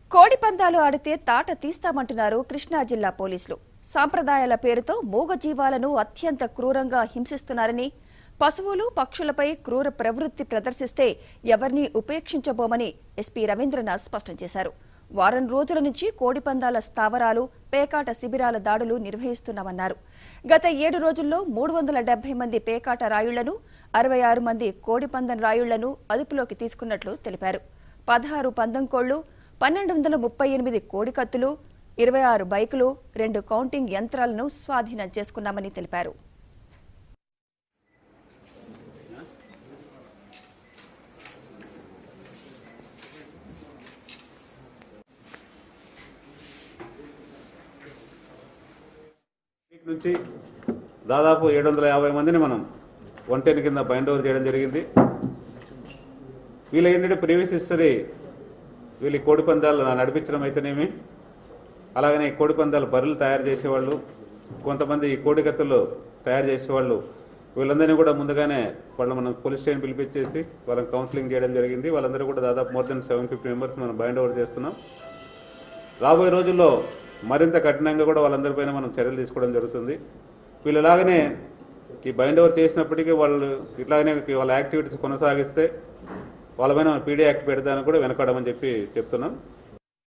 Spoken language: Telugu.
కోడి పందాలు ఆడితే తాట తీస్తామంటున్నారు కృష్ణా జిల్లా పోలీసులు సాంప్రదాయాల పేరుతో మూగ జీవాలను అత్యంత క్రూరంగా హింసిస్తున్నారని పశువులు పక్షులపై క్రూర ప్రవృత్తి ప్రదర్శిస్తే ఎవరినీ ఉపేక్షించబోమని ఎస్పీ రవీంద్రనాథ్ స్పష్టం చేశారు వారం రోజుల నుంచి కోడి పందాల స్థావరాలు పేకాట శిబిరాల దాడులు నిర్వహిస్తున్నామన్నారు గత ఏడు రోజుల్లో మూడు వందల డెబ్బై మంది పేకాట రాయుళ్లను అరవై ఆరు మంది కోడి పందెం రాయుళ్లను అదుపులోకి తీసుకున్నట్లు తెలిపారు పదహారు పందెం కోళ్లు పన్నెండు వందల ముప్పై ఎనిమిది కోడి కత్తులు ఇరవై ఆరు బైకులు రెండు కౌంటింగ్ యంత్రాలను స్వాధీనం చేసుకున్నామని తెలిపారు వీక్ నుంచి దాదాపు ఏడు వందల యాభై మందిని మనం వన్ టెన్ కింద బైండ్ ఓవర్ చేయడం జరిగింది వీళ్ళ ఏంటంటే ప్రీవియస్ హిస్టరీ వీళ్ళు ఈ కోడి పందాలు నడిపించడం అయితేనేమి అలాగనే ఈ కోడి పందాలు బర్రెలు తయారు చేసేవాళ్ళు కొంతమంది ఈ కోడి కత్తులు తయారు చేసేవాళ్ళు వీళ్ళందరినీ కూడా ముందుగానే వాళ్ళు మనం పోలీస్ స్టేషన్ పిలిపించేసి వాళ్ళని కౌన్సిలింగ్ చేయడం జరిగింది వాళ్ళందరూ కూడా దాదాపు more than seven fifty members మనం బైండ్ ఓవర్ చేస్తున్నాం రాబోయే రోజుల్లో మరింత కఠినంగా కూడా వాళ్ళందరిపైన మనం చర్యలు తీసుకోవడం జరుగుతుంది వీళ్ళు ఇలాగనే ఈ బైండ్ ఓవర్ చేసినప్పటికీ వాళ్ళు ఇట్లాగనే వాళ్ళ యాక్టివిటీస్ కొనసాగిస్తే వాళ్ళపైన పీడీ యాక్ట్ పెడతానికి కూడా వెనకాడమని చెప్పి చెప్తున్నాం